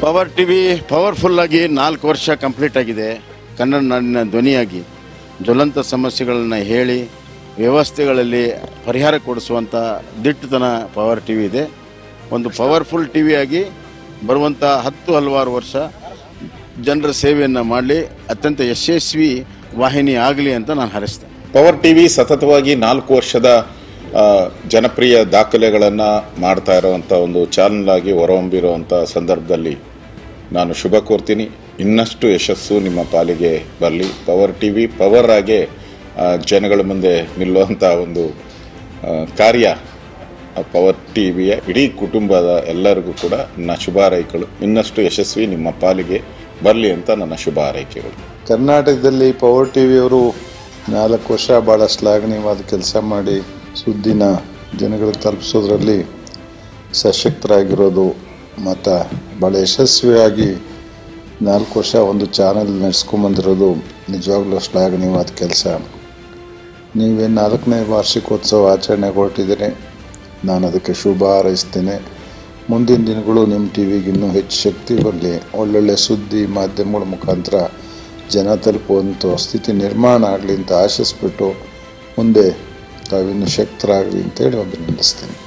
power T V ಪವರ್ಫುಲ್ಲಾಗಿ ನಾಲ್ಕು ವರ್ಷ complete ಆಗಿದೆ ಕನ್ನಡ ನಾಡಿನ ಧ್ವನಿಯಾಗಿ ಜ್ವಲಂತ ಸಮಸ್ಯೆಗಳನ್ನು ಹೇಳಿ ವ್ಯವಸ್ಥೆಗಳಲ್ಲಿ ಪರಿಹಾರ ಕೊಡಿಸುವಂಥ ದಿಟ್ಟತನ ಪವರ್ ಟಿ ವಿ ಇದೆ ಒಂದು ಪವರ್ಫುಲ್ ಟಿ ವಿಯಾಗಿ ಬರುವಂಥ ಹತ್ತು ಹಲವಾರು ವರ್ಷ ಜನರ ಸೇವೆಯನ್ನು ಮಾಡಲಿ ಅತ್ಯಂತ ಯಶಸ್ವಿ ವಾಹಿನಿ ಆಗಲಿ ಅಂತ ನಾನು ಹಾರೈಸ್ತೇನೆ ಪವರ್ ಟಿವಿ ಸತತವಾಗಿ ನಾಲ್ಕು ವರ್ಷದ ಆ, ಜನಪ್ರಿಯ ದಾಖಲೆಗಳನ್ನು ಮಾಡ್ತಾ ಇರುವಂಥ ಒಂದು ಚಾನಲ್ ಆಗಿ ಹೊರಹೊಮ್ಮಿರುವಂಥ ಸಂದರ್ಭದಲ್ಲಿ ನಾನು ಶುಭ ಕೋರ್ತೀನಿ ಇನ್ನಷ್ಟು ಯಶಸ್ಸು ನಿಮ್ಮ ಪಾಲಿಗೆ ಬರಲಿ ಪವರ್ ಟಿವಿ ಪವರ್ ಆಗೇ ಆ, ಜನಗಳ ಮುಂದೆ ನಿಲ್ಲುವಂಥ ಒಂದು ಆ, ಕಾರ್ಯ ಆ ಪವರ್ ಟಿವಿಯ ಇಡೀ ಕುಟುಂಬದ ಎಲ್ಲರಿಗೂ ಕೂಡ ನನ್ನ ಶುಭ ಹಾರೈಕೆಗಳು ಇನ್ನಷ್ಟು ಯಶಸ್ವಿ ನಿಮ್ಮ ಪಾಲಿಗೆ ಬರಲಿ ಅಂತ ನನ್ನ ಶುಭ ಹಾರೈಕೆಗಳು ಕರ್ನಾಟಕದಲ್ಲಿ ಪವರ್ ಟಿ ವಿಯವರು ನಾಲ್ಕು ವರ್ಷ ಭಾಳ ಶ್ಲಾಘನೀಯವಾದ ಕೆಲಸ ಮಾಡಿ ಸುದ್ದಿನ ಜನಗಳಿಗೆ ತಲುಪಿಸೋದ್ರಲ್ಲಿ ಸಶಕ್ತರಾಗಿರೋದು ಮತ್ತು ಭಾಳ ಯಶಸ್ವಿಯಾಗಿ ನಾಲ್ಕು ವರ್ಷ ಒಂದು ಚಾನಲ್ ನಡೆಸ್ಕೊಂಬಂದಿರೋದು ನಿಜವಾಗ್ಲೂ ಶ್ಲಾಘನೀಯವಾದ ಕೆಲಸ ನೀವೇನು ನಾಲ್ಕನೇ ವಾರ್ಷಿಕೋತ್ಸವ ಆಚರಣೆ ಹೊರಟಿದ್ದೀರಿ ನಾನು ಅದಕ್ಕೆ ಶುಭ ಹಾರೈಸ್ತೇನೆ ಮುಂದಿನ ದಿನಗಳು ನಿಮ್ಮ ಟಿ ವಿಗೆ ಇನ್ನೂ ಹೆಚ್ಚು ಶಕ್ತಿ ಬರಲಿ ಒಳ್ಳೊಳ್ಳೆ ಸುದ್ದಿ ಮಾಧ್ಯಮಗಳ ಮುಖಾಂತರ ಜನ ತಲುಪುವಂಥ ಸ್ಥಿತಿ ನಿರ್ಮಾಣ ಆಗಲಿ ಅಂತ ಆಶಿಸ್ಬಿಟ್ಟು ಮುಂದೆ ತಾವಿನ್ನೂ ಶಕ್ತರಾಗಲಿ ಅಂತೇಳಿ ಅಭಿನಂದಿಸ್ತೀನಿ